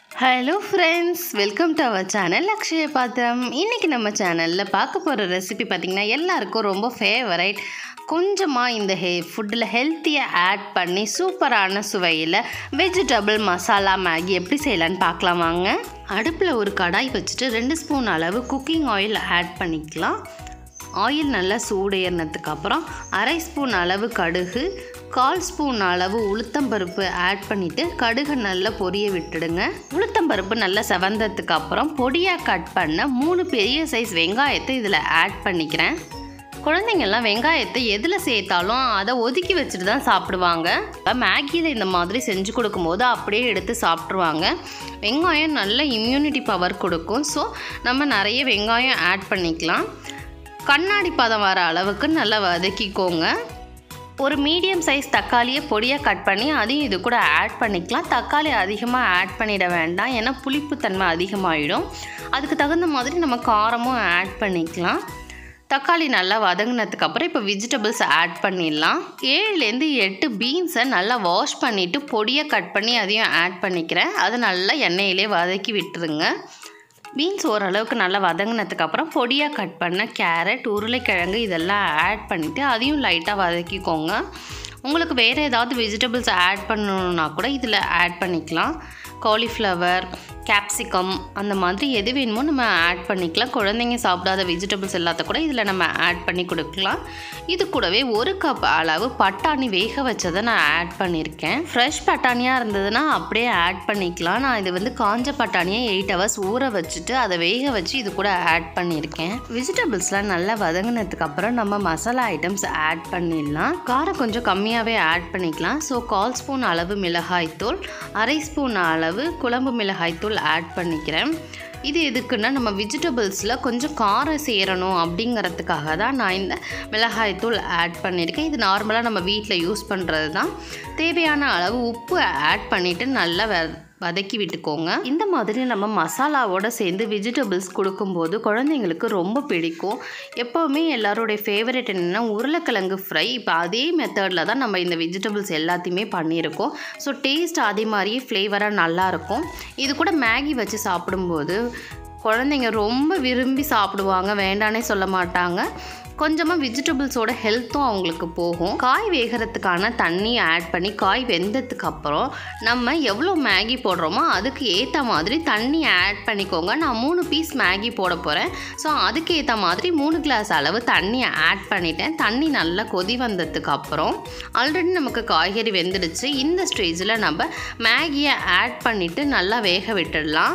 hello friends welcome to our channel அக்ஷய பாத்திரம் இன்றைக்கி நம்ம சேனலில் பார்க்க போகிற ரெசிபி பார்த்திங்கன்னா எல்லாருக்கும் ரொம்ப ஃபேவரைட் கொஞ்சமாக இந்த ஹெ ஃபுட்டில் ஹெல்த்தியாக ஆட் பண்ணி சூப்பரான சுவையில் வெஜிடபிள் மசாலா மேகி எப்படி செய்யலான்னு பார்க்கலாம் வாங்க அடுப்பில் ஒரு கடாய் வச்சுட்டு ரெண்டு ஸ்பூன் அளவு குக்கிங் ஆயில் ஆட் பண்ணிக்கலாம் ஆயில் நல்லா சூடு ஏறினதுக்கு அப்புறம் அரை ஸ்பூன் அளவு கடுகு கால் ஸ்பூன் அளவு உளுத்தம்பருப்பு ஆட் பண்ணிவிட்டு கடுகு நல்லா பொரிய விட்டுடுங்க உளுத்தம்பருப்பு நல்லா செவந்ததுக்கு அப்புறம் பொடியாக கட் பண்ண மூணு பெரிய சைஸ் வெங்காயத்தை இதில் ஆட் பண்ணிக்கிறேன் குழந்தைங்கள்லாம் வெங்காயத்தை எதில் சேர்த்தாலும் அதை ஒதுக்கி வச்சுட்டு தான் சாப்பிடுவாங்க இப்போ மேகியில் இந்த மாதிரி செஞ்சு கொடுக்கும்போது அப்படியே எடுத்து சாப்பிட்ருவாங்க வெங்காயம் நல்ல இம்யூனிட்டி பவர் கொடுக்கும் ஸோ நம்ம நிறைய வெங்காயம் ஆட் பண்ணிக்கலாம் கண்ணாடி பதம் வர அளவுக்கு நல்லா வதக்கிக்கோங்க ஒரு மீடியம் சைஸ் தக்காளியை பொடியாக கட் பண்ணி அதையும் இது கூட ஆட் பண்ணிக்கலாம் தக்காளி அதிகமாக ஆட் பண்ணிட வேண்டாம் ஏன்னா புளிப்புத்தன்மை அதிகமாகிடும் அதுக்கு தகுந்த மாதிரி நம்ம காரமும் ஆட் பண்ணிக்கலாம் தக்காளி நல்லா வதங்கினதுக்கு அப்புறம் இப்போ வெஜிடபிள்ஸ் ஆட் பண்ணிடலாம் ஏழுலேருந்து எட்டு பீன்ஸை நல்லா வாஷ் பண்ணிவிட்டு பொடியாக கட் பண்ணி அதையும் ஆட் பண்ணிக்கிறேன் அதை நல்லா எண்ணெயிலே வதக்கி விட்டுருங்க பீன்ஸ் ஓரளவுக்கு நல்லா வதங்கினதுக்கு அப்புறம் பொடியாக கட் பண்ண கேரட் உருளைக்கிழங்கு இதெல்லாம் ஆட் பண்ணிவிட்டு அதையும் லைட்டாக வதக்கிக்கோங்க உங்களுக்கு வேறு ஏதாவது வெஜிடபிள்ஸ் ஆட் பண்ணணுன்னா கூட இதில் ஆட் பண்ணிக்கலாம் காலிஃப்ளவர் கேப்சிகம் அந்த மாதிரி எது வேணுமோ நம்ம ஆட் பண்ணிக்கலாம் குழந்தைங்க சாப்பிடாத வெஜிடபிள்ஸ் எல்லாத்த கூட இதில் நம்ம ஆட் பண்ணி கொடுக்கலாம் இது கூடவே ஒரு கப் அளவு பட்டாணி வேக வச்சதை நான் ஆட் பண்ணியிருக்கேன் ஃப்ரெஷ் பட்டாணியாக இருந்ததுன்னா அப்படியே ஆட் பண்ணிக்கலாம் நான் இது வந்து காஞ்ச பட்டாணியை எயிட் ஹவர்ஸ் ஊற வச்சுட்டு அதை வேக வச்சு இது கூட ஆட் பண்ணியிருக்கேன் வெஜிடபிள்ஸ்லாம் நல்லா வதங்கினதுக்கு அப்புறம் நம்ம மசாலா ஐட்டம்ஸ் ஆட் பண்ணிடலாம் காரம் கொஞ்சம் கம்மியாகவே ஆட் பண்ணிக்கலாம் ஸோ கால் ஸ்பூன் அளவு மிளகாய்த்தூள் அரை ஸ்பூன் அளவு குழம்பு மிளகாய்த்தூள் ஆட் பண்ணிக்கிறேன் இது எதுக்குன்னா நம்ம வெஜிடபிள்ஸில் கொஞ்சம் காரம் சேரணும் அப்படிங்கிறதுக்காக தான் நான் இந்த மிளகாய்த்தூள் ஆட் பண்ணியிருக்கேன் இது நார்மலாக நம்ம வீட்டில் யூஸ் பண்ணுறது தான் தேவையான அளவு உப்பு ஆட் பண்ணிவிட்டு நல்லா வெ வதக்கி விட்டுக்கோங்க இந்த மாதிரி நம்ம மசாலாவோட சேர்ந்து வெஜிடபிள்ஸ் கொடுக்கும்போது குழந்தைங்களுக்கு ரொம்ப பிடிக்கும் எப்போவுமே எல்லாருடைய ஃபேவரட் என்னென்னா உருளைக்கிழங்கு ஃப்ரை இப்போ அதே மெத்தடில் தான் நம்ம இந்த வெஜிடபிள்ஸ் எல்லாத்தையுமே பண்ணியிருக்கோம் ஸோ டேஸ்ட் அதே மாதிரியே ஃப்ளேவராக நல்லாயிருக்கும் இது கூட மேகி வச்சு சாப்பிடும்போது குழந்தைங்க ரொம்ப விரும்பி சாப்பிடுவாங்க வேண்டானே சொல்ல மாட்டாங்க கொஞ்சமாக வெஜிடபிள்ஸோட ஹெல்த்தும் அவங்களுக்கு போகும் காய் வேகிறதுக்கான தண்ணி ஆட் பண்ணி காய் வெந்ததுக்கு அப்புறம் நம்ம எவ்வளோ மேகி போடுறோமோ அதுக்கு ஏற்ற மாதிரி தண்ணி ஆட் பண்ணிக்கோங்க நான் மூணு பீஸ் மேகி போட போகிறேன் ஸோ அதுக்கு ஏற்ற மாதிரி மூணு கிளாஸ் அளவு தண்ணி ஆட் பண்ணிட்டேன் தண்ணி நல்லா கொதி வந்ததுக்கு அப்புறம் ஆல்ரெடி நமக்கு காய்கறி வெந்துடுச்சு இந்த ஸ்டேஜில் நம்ம மேகியை ஆட் பண்ணிவிட்டு நல்லா வேக விட்டுடலாம்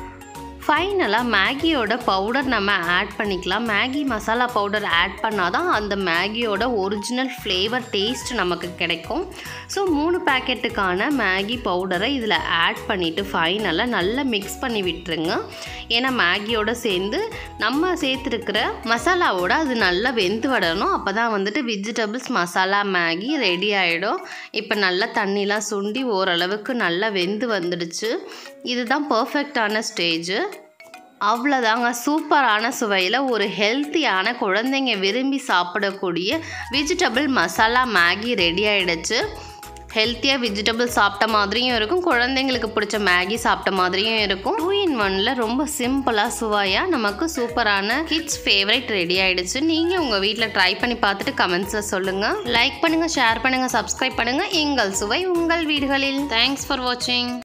ஃபைனலாக மேகியோட பவுடர் நம்ம ஆட் பண்ணிக்கலாம் மேகி மசாலா பவுடர் ஆட் பண்ணால் தான் அந்த மேகியோட ஒரிஜினல் ஃப்ளேவர் டேஸ்ட் நமக்கு கிடைக்கும் ஸோ மூணு பேக்கெட்டுக்கான மேகி பவுடரை இதில் ஆட் பண்ணிவிட்டு ஃபைனலாக நல்லா மிக்ஸ் பண்ணி விட்டுருங்க ஏன்னா மேகியோட சேர்ந்து நம்ம சேர்த்துருக்கிற மசாலாவோட அது நல்லா வெந்து விடணும் அப்போ தான் வந்துட்டு வெஜிடபிள்ஸ் மசாலா மேகி ரெடி ஆகிடும் இப்போ நல்லா தண்ணிலாம் சுண்டி ஓரளவுக்கு நல்லா வெந்து வந்துடுச்சு இதுதான் பர்ஃபெக்டான ஸ்டேஜு அவ்வளோதாங்க சூப்பரான சுவையில் ஒரு ஹெல்த்தியான குழந்தைங்க விரும்பி சாப்பிடக்கூடிய வெஜிடபிள் மசாலா மேகி ரெடி ஆகிடுச்சு ஹெல்த்தியாக வெஜிடபிள் சாப்பிட்ட மாதிரியும் இருக்கும் குழந்தைங்களுக்கு பிடிச்ச மேகி சாப்பிட்ட மாதிரியும் இருக்கும் டூ இன் ஒனில் ரொம்ப சிம்பிளாக சுவையாக நமக்கு சூப்பரான கிட்ஸ் ஃபேவரட் ரெடி ஆகிடுச்சு நீங்கள் உங்கள் வீட்டில் ட்ரை பண்ணி பார்த்துட்டு கமெண்ட்ஸில் சொல்லுங்கள் லைக் பண்ணுங்கள் ஷேர் பண்ணுங்கள் சப்ஸ்கிரைப் பண்ணுங்கள் எங்கள் சுவை உங்கள் வீடுகளில் தேங்க்ஸ் ஃபார் வாட்சிங்